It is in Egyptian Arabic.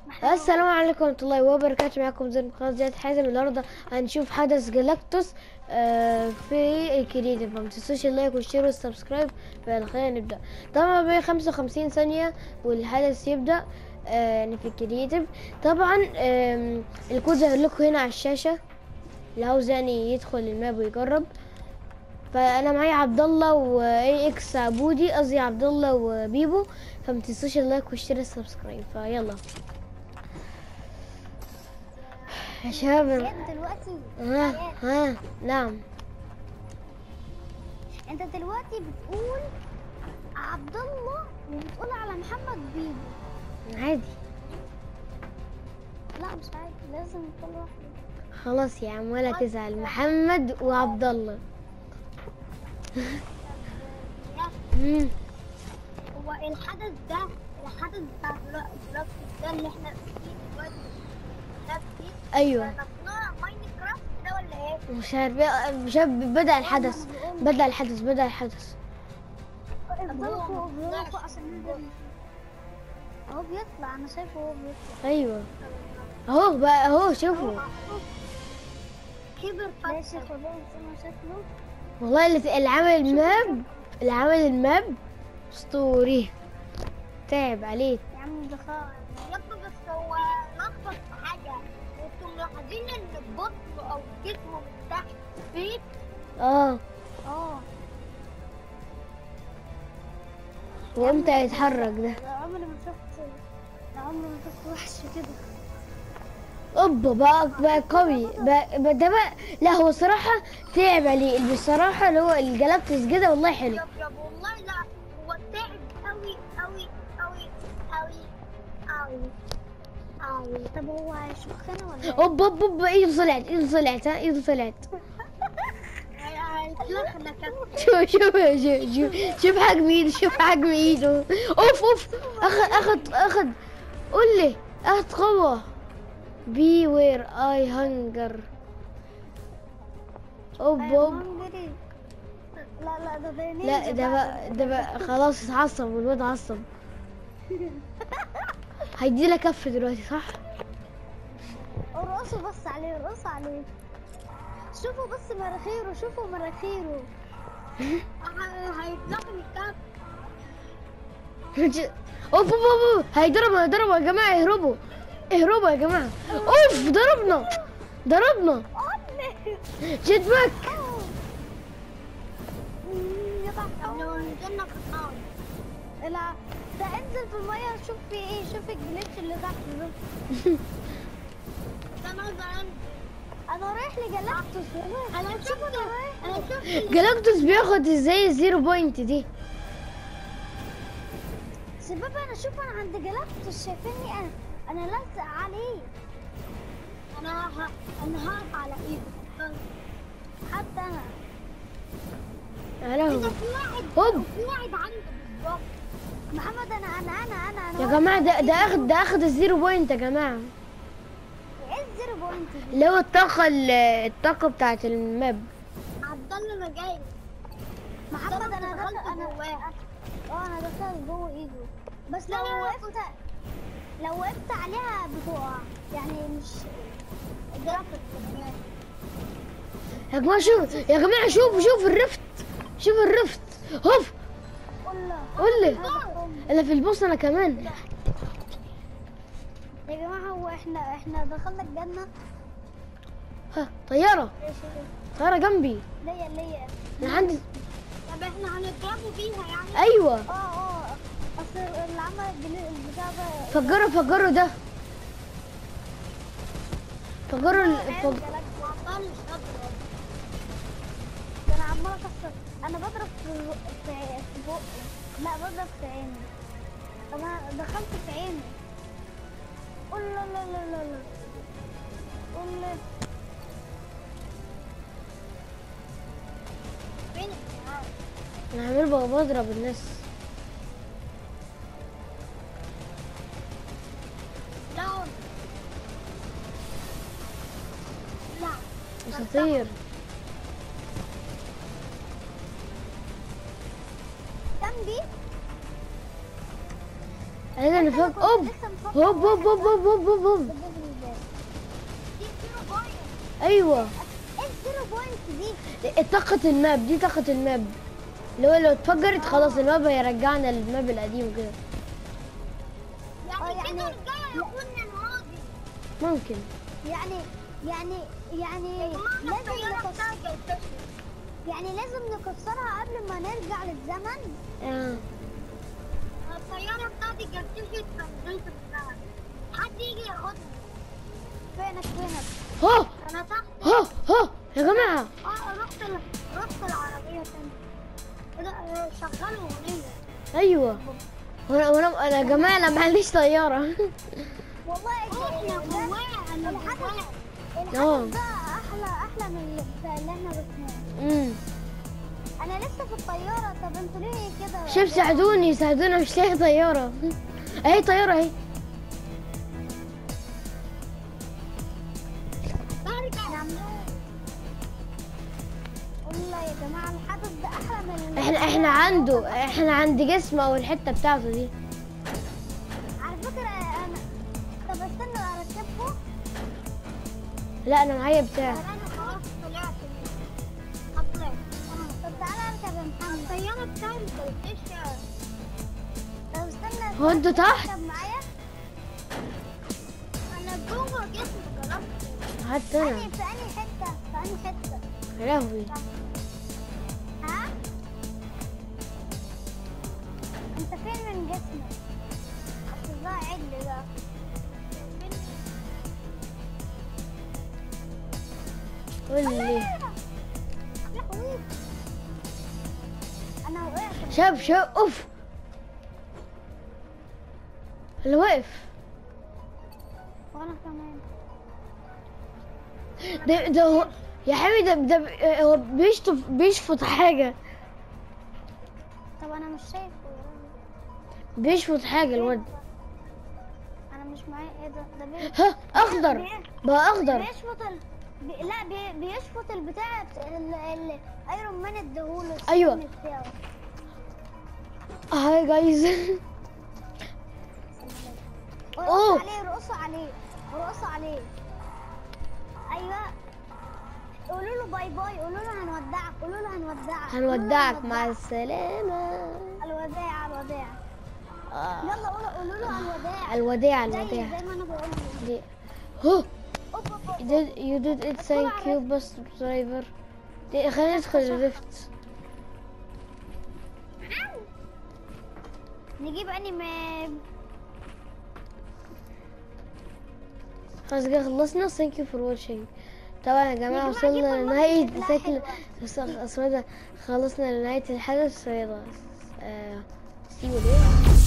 السلام عليكم ورحمة الله وبركاته معكم زين قناة زياد حازم النهاردة هنشوف حدث جلاكتوس آه، في الكريتيف ما تنسوش اللايك والشير والسبسكرايب فخلينا نبدأ طبعا بقى 55 ثانية والحدث يبدأ آه، يعني في الكريتيف طبعا آم، الكود ظاهر لكم هنا على الشاشة اللي عاوز يعني يدخل الماب ويجرب فانا معايا عبد الله واي اكس عبودي قصدي عبد الله وبيبو فما تنسوش اللايك والشير والسبسكرايب فيلا يا شباب زياد دلوقتي ها ها نعم انت دلوقتي بتقول عبد الله وبتقول على محمد بيبو عادي لا مش عادي لازم كل واحد خلاص يا عم ولا تزعل محمد وعبد الله مم. هو الحدث ده الحدث بتاع دلوقتي ده اللي احنا فيه دلوقتي ده فيه ايوه مصنوع ماينكرافت ده ولا ايه؟ مش عارف مش عارف بدأ الحدث بدأ الحدث بدأ الحدث افضل فوق افضل فوق عشان نقدر اهو بيطلع انا شايفه هو بيطلع ايوه اهو بقى اهو شوفوا كبر ماشي خلاص انا شكله والله اللي اللي عمل الماب اللي عمل الماب اسطوري تعب عليه يا عم ده خالص يا ابني بس هو لخبط في حاجة انتوا ملاحظين ان بطنه او جسمه من تحت فيه اه اه وامتى هيتحرك ده ده عمري ما شفت ده عمري ما شفت وحش كده اوبا بقى بقى قوي بقى بقى ده بقى لا هو صراحة تعب عليه بصراحة اللي هو الجلاكتس كده والله حلو يب يب والله لا هو تعب قوي قوي قوي قوي قوي قوي طب هو هيشخنا ولا ايه؟ اوبا اوبا اوبا ايده طلعت ايده طلعت ها ايده طلعت هيتلخنا كده شوف شوف شوف شوف شوف حجم ايده شوف حجم ايده اوف اوف اخد اخد اخد قول لي اخد قوة بي وير اي هنجر اوب اوب لا لا ده ده لا ده بقى ده بقى خلاص اتعصب الواد عصب هيدي لك كف دلوقتي صح ارقصوا بس عليه ارقصوا عليه شوفوا بس مراخيره شوفوا مراخيره هيتلخم الكف اوف اوف اوف هيضربوا هيضربوا يا جماعه اهربوا اهربوا يا جماعه اوف ضربنا ضربنا جيت باك لو نزلنا في النار لا ده انزل في الميه شوف في ايه شوف الجليتش اللي تحت ده ده انا انا رايح لجلاكتوس انا شوف انا رايح انا شفت جلاكتوس بياخد ازاي الزيرو بوينت دي شباب انا شوف انا عند جلاكتوس شايفيني انا انا لازق عليه انا ه... انا هقف على ايده حتى انا يا لهوي في واحد هوب في واحد عنده بالظبط محمد انا انا انا انا انا يا جماعه ده ده اخد ده اخد الزيرو بوينت يا جماعه ايه الزيرو بوينت دي؟ اللي هو الطاقه ال- الطاقه بتاعت الماب عبد الله انا جاي محمد انا دخلت انا اه انا دخلت جوه ايده بس لو وقفت لو وقفت عليها بتقع يعني مش جرافيك يا جماعه شوف يا جماعه شوف شوف الرفت شوف الرفت هوف قول لي انا في البوست انا كمان يا جماعه هو احنا احنا دخلنا الجنه ها طياره ايش طياره جنبي ليا ليا انا عندي طب احنا هنضربوا بيها يعني ايوه اه اه اصل اللي عمل الجل- البتاع ده فجروا فجروا ده فجروا ال- فج... ده انا عمال اكسر انا بضرب في في في بقي لا بضرب في عيني طب انا دخلت في عيني قول لا لا لا لا لا قول لي فين انا عمال بقى بضرب الناس لا لا اساطير جنبي عايزين نفك اوب لسه مفكر هوب هوب هوب هوب هوب هوب هوب بالباب الباب. دي زيرو بوينت ايوه ايه الزيرو بوينت دي؟ طاقة الماب دي طاقة الماب لو لو اتفجرت خلاص الماب هيرجعنا للماب القديم كده يعني يعني نرجع يكون الماضي ممكن يعني يعني يعني لازم نكسر يعني لازم نكسرها قبل ما نرجع للزمن آه. الطيارة بتاعتي جبتشت فنزلت بتاعها حد يجي ياخدها فينك فينك هو انا تحت هو هو يا جماعة اه رحت ال... رحت العربية تاني لا آه، شغلوا اغنية ايوه وانا وانا انا يا جماعة انا معليش طيارة والله احنا جواها انا جواها اه. الحدث ده احلى احلى من اللي بتاع اللي احنا رحناه امم انا لسه في الطيارة طب انتوا ليه كده شوف ساعدوني ساعدوني مش لاقي طيارة اهي طيارة اهي برجع والله يا جماعة الحدث ده احلى من اللي احنا احنا عنده احنا عند جسمه او الحتة بتاعته دي على فكرة انا طب استنى اركبكم لا انا معايا بتاع انا خلاص طلعت هطلع طب تعالى اركب يا محمد الطيارة بتاعتي متلفش طب استنى هو انتوا تحت اركب معايا انا جوه جسمي جربت حتى انا أنهي- في انهي حتة في انهي حتة يا لهوي ها انت فين من جسمك اصل ده عدل ده قول لي يا حبيبي انا وقعت شاف شاف اوف اللي واقف وانا كمان ده ده هو يا حبيبي ده ده ب- هو بيشطف بيشفط حاجة طب انا مش شايفه بيشفط حاجة الواد انا مش معايا ايه ده ده بي... ها اخضر بقى اخضر بيشفط ال... بي... لا بي... بيشفط البتاع ال... ال... ايرون مان اداهوله السن أيوة. بتاعه هاي جايز أوه. ورقصوا عليه رقصوا عليه رقصوا عليه ايوه قولوا له باي باي قولوا له هنودعك قولوا له هنودعك قولوا له هنودعك مع هنودعك. السلامة الوداع الوداع آه. يلا قولوا قولوا له الوداع الوداع زي الوداع زي ما انا بقول له دي هو أوب أوب أوب. You did you did it thank you بس درايفر دي خلينا ندخل الريفت نجيب اني ماب خلاص كده خلصنا thank you for watching طبعا يا جماعة جماعة وصلنا جبنا لنهاية المنطقة شكل حلوة. اسمه ده خلصنا لنهاية الحدث فيلا آه see you later